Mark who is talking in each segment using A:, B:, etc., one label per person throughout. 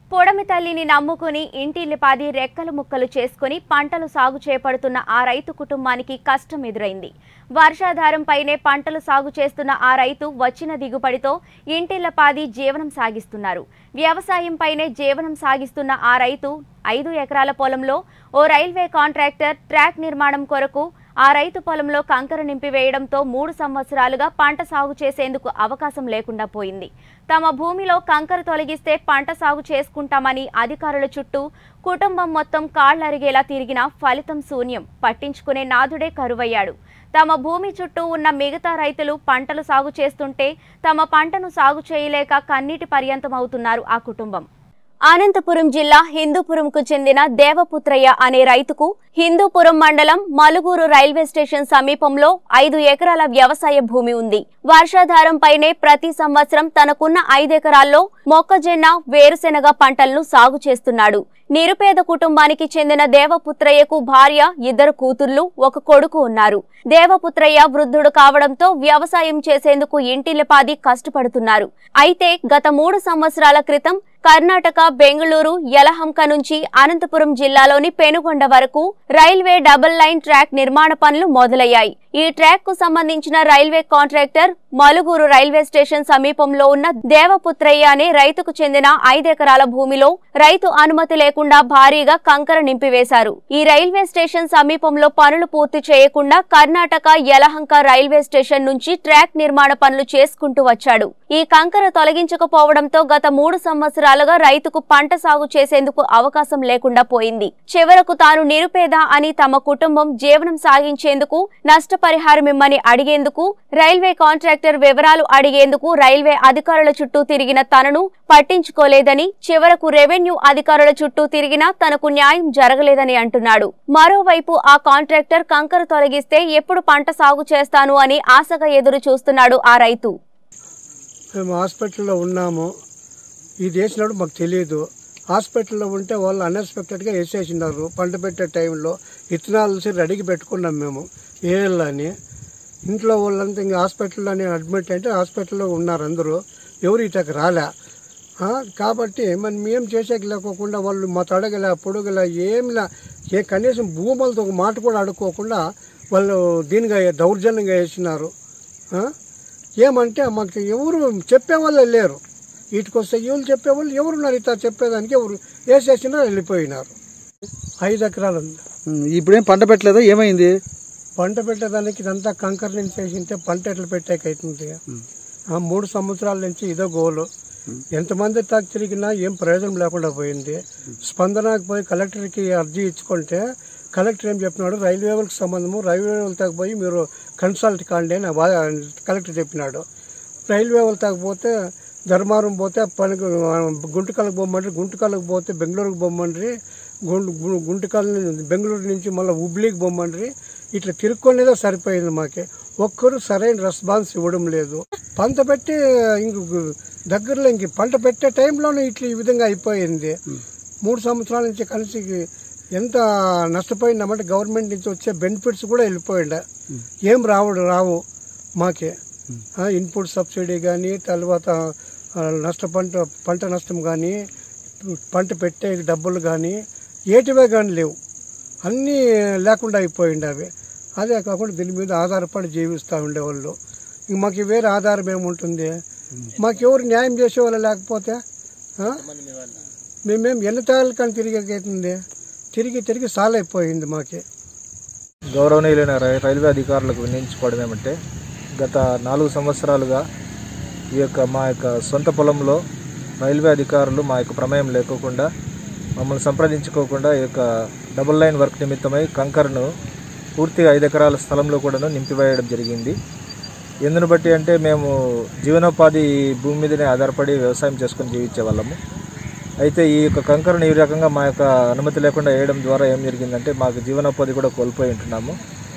A: పొడమి తల్లిని నమ్ముకుని ఇంటిల్లిపాది రెక్కలు ముక్కలు చేసుకుని పంటలు సాగు చేపడుతున్న ఆ రైతు కుటుంబానికి కష్టం ఎదురైంది వర్షాధారంపైనే పంటలు సాగు చేస్తున్న ఆ రైతు వచ్చిన దిగుబడితో ఇంటిల్లపాది జీవనం సాగిస్తున్నారు వ్యవసాయంపైనే జీవనం సాగిస్తున్న ఆ రైతు ఐదు ఎకరాల పొలంలో ఓ రైల్వే కాంట్రాక్టర్ ట్రాక్ నిర్మాణం కొరకు ఆ రైతు పొలంలో కంకర నింపివేయడంతో మూడు సంవత్సరాలుగా పంట సాగు చేసేందుకు అవకాశం లేకుండా పోయింది తమ భూమిలో కంకర తొలగిస్తే పంట సాగు చేసుకుంటామని అధికారుల చుట్టూ కుటుంబం మొత్తం కాళ్లరిగేలా తిరిగినా ఫలితం శూన్యం పట్టించుకునే నాథుడే కరువయ్యాడు తమ భూమి చుట్టూ ఉన్న మిగతా రైతులు పంటలు సాగు చేస్తుంటే తమ పంటను సాగు చేయలేక కన్నీటి పర్యంతం అవుతున్నారు ఆ కుటుంబం అనంతపురం జిల్లా హిందూపురంకు చెందిన దేవపుత్రయ్య అనే రైతుకు హిందూపురం మండలం మలుగూరు రైల్వే స్టేషన్ సమీపంలో ఐదు ఎకరాల వ్యవసాయ భూమి ఉంది వర్షాధారంపైనే ప్రతి సంవత్సరం తనకున్న ఐదెకరాల్లో మొక్కజొన్న వేరుశెనగ పంటలను సాగు చేస్తున్నాడు నిరుపేద కుటుంబానికి చెందిన దేవపుత్రయ్యకు భార్య ఇద్దరు కూతుర్లు ఒక కొడుకు ఉన్నారు దేవపుత్రయ్య వృద్ధుడు కావడంతో వ్యవసాయం చేసేందుకు ఇంటిల్లిపాది కష్టపడుతున్నారు అయితే గత మూడు సంవత్సరాల క్రితం కర్ణాటక బెంగళూరు యలహంక నుంచి అనంతపురం జిల్లాలోని పెనుగొండ వరకు రైల్వే డబుల్ లైన్ ట్రాక్ నిర్మాణ పనులు మొదలయ్యాయి ఈ ట్రాక్ కు సంబంధించిన railway contractor Malugur railway station సమీపంలో ఉన్న దేవపుత్రయ్య అనే రైతుకు చెందిన ఐదెకరాల భూమిలో రైతు అనుమతి లేకుండా భారీగా కంకర నింపివేశారు ఈ రైల్వే స్టేషన్ సమీపంలో పనులు పూర్తి చేయకుండా కర్ణాటక యలహంక రైల్వే స్టేషన్ నుంచి ట్రాక్ నిర్మాణ పనులు చేసుకుంటూ వచ్చాడు ఈ కంకర తొలగించకపోవడంతో గత మూడు సంవత్సరాలుగా రైతుకు పంట సాగు చేసేందుకు అవకాశం లేకుండా పోయింది చివరకు తాను నిరుపేద అని తమ కుటుంబం జీవనం సాగించేందుకు నష్టపరిహారం ఇమ్మని అడిగేందుకు రైల్వే కాంట్రాక్టర్ వివరాలు అడిగేందుకు రైల్వే అధికారుల చుట్టూ తిరిగిన తనను పట్టించుకోలేదని చివరకు రెవెన్యూ అధికారుల చుట్టూ తిరిగినా తనకు న్యాయం జరగలేదని అంటున్నాడు మరోవైపు ఆ కాంట్రాక్టర్ కంకర తొలగిస్తే ఎప్పుడు పంట సాగు చేస్తాను అని ఆశగా ఎదురు చూస్తున్నాడు ఆ రైతు
B: మేము హాస్పిటల్లో ఉన్నాము ఇది వేసినప్పుడు మాకు తెలియదు హాస్పిటల్లో ఉంటే వాళ్ళు అన్ఎక్స్పెక్టెడ్గా వేసేసినారు పంట పెట్టే టైంలో ఇత్తనాలు సరి రెడీకి పెట్టుకున్నాం మేము వేయాలని ఇంట్లో వాళ్ళంతా ఇంకా హాస్పిటల్లో నేను అడ్మిట్ అంటే హాస్పిటల్లో ఉన్నారు అందరూ ఎవరు ఇటకు రాలే ఆ, కాబట్టి మరి మేము చేసేకి లేకోకుండా వాళ్ళు మా తడగలే పొడుగలే ఏంలా ఏ కనీసం భూములతో ఒక మాట కూడా అడుక్కోకుండా వాళ్ళు దీనిగా దౌర్జన్యంగా వేసినారు ఆ? ఏమంటే మాకు ఎవరు చెప్పేవాళ్ళే లేరు వీటికొస్తే ఎవరు చెప్పేవాళ్ళు ఎవరున్నారు ఇట్లా చెప్పేదానికి ఎవరు వేసేసినా వెళ్ళిపోయినారు ఐదు ఎకరాలు ఉంది
C: ఉమ్, ఇప్పుడేం పంట పెట్టలేదా ఏమైంది
B: పంట పెట్టేదానికి ఇదంతా కంకర నుంచి వేసింటే పంట ఎట్లా పెట్టేకైతుంది ఆ మూడు సంవత్సరాల నుంచి ఇదో గోలు ఎంతమంది తాకు తిరిగినా ఏం ప్రయోజనం లేకుండా పోయింది స్పందనకు పోయి కలెక్టర్కి అర్జీ ఇచ్చుకుంటే కలెక్టర్ ఏం చెప్పినాడు రైల్వే వాళ్ళకి సంబంధము రైల్వే వాళ్ళకి పోయి మీరు కన్సల్ట్ కాండి అని వా- కలెక్టర్ చెప్పినాడు రైల్వే వాళ్ళకి పోతే ధర్మారం పోతే పనికి గుంటకల్కి పోమండ్రి గుంటకల్కి పోతే బెంగళూరుకి పోమండ్రి గుంటు గు- గుంటకల్ నుంచి- బెంగళూరు నుంచి మళ్ళీ హుబ్లీకి పోమండ్రి ఇట్లా తిరుక్కొనేదే సరిపోయింది మాకే ఒక్కరు సరైన రెస్పాన్స్ ఇవ్వడం లేదు పంట పెట్టి ఇంక దగ్గరలో ఇంక పంట పెట్టే టైంలోనే ఇట్లా ఈ విధంగా అయిపోయింది మూడు సంవత్సరాల నుంచి కలిసి ఎంత నష్టపోయిందామంటే గవర్నమెంట్ నుంచి వచ్చే బెనిఫిట్స్ కూడా వెళ్ళిపోయిండ ఏం రావడు రావు మాకే ఇన్పుట్ సబ్సిడీ కానీ తర్వాత ఆ, నష్ట పంట పంట నష్టం కానీ పంట పెట్టే డబ్బులు కానీ ఏటివే కానీ లేవు అన్నీ లేకుండా అయిపోయింది అవి అదే కాకుండా దీని మీద ఆధారపడి జీవిస్తూ ఉండేవాళ్ళు ఇంక మాకు వేరే ఆధారం ఏముంటుంది మాకు ఎవరు న్యాయం చేసేవాళ్ళు లేకపోతే ఆ? మేమేం ఎన్ని తాళ్ళు కానీ తిరిగేకైతుంది తిరిగి తిరిగి సాలైపోయింది మాకే
D: గౌరవనీయులైన రై- రైల్వే అధికారులకు వినియోగించుకోవడం ఏమంటే గత నాలుగు సంవత్సరాలుగా ఈ యొక్క మా యొక్క సొంత పొలంలో రైల్వే అధికారులు మా యొక్క ప్రమేయం లేకోకుండా మమ్మల్ని సంప్రదించుకోకుండా ఈ యొక్క డబుల్ లైన్ వర్క్ నిమిత్తమై కంకర్ను పూర్తిగా ఐదు ఎకరాల స్థలంలో కూడాను నింపివేయడం జరిగింది ఎందును బట్టి అంటే మేము జీవనోపాధి ఈ భూమి మీదనే ఆధారపడి వ్యవసాయం చేసుకొని జీవించే వాళ్ళము అయితే ఈ యొక్క కంకరను ఈ రకంగా మా యొక్క అనుమతి లేకుండా వేయడం ద్వారా ఏం జరిగిందంటే మాకు జీవనోపాధి కూడా కోల్పోయి ఉంటున్నాము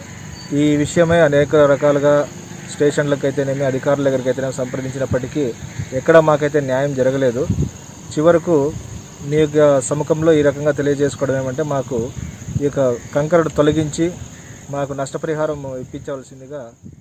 D: ఈ విషయమై అనేక రకాలుగా స్టేషన్లకు అయితేనేమి అధికారుల దగ్గరికి అయితేనేమి సంప్రదించినప్పటికీ ఎక్కడ మాకైతే న్యాయం జరగలేదు చివరకు మీ యొక్క సముఖంలో ఈ రకంగా తెలియజేసుకోవడం ఏమంటే మాకు ఈ యొక్క కంకరను తొలగించి మాకు నష్టపరిహారం ఇప్పించవలసిందిగా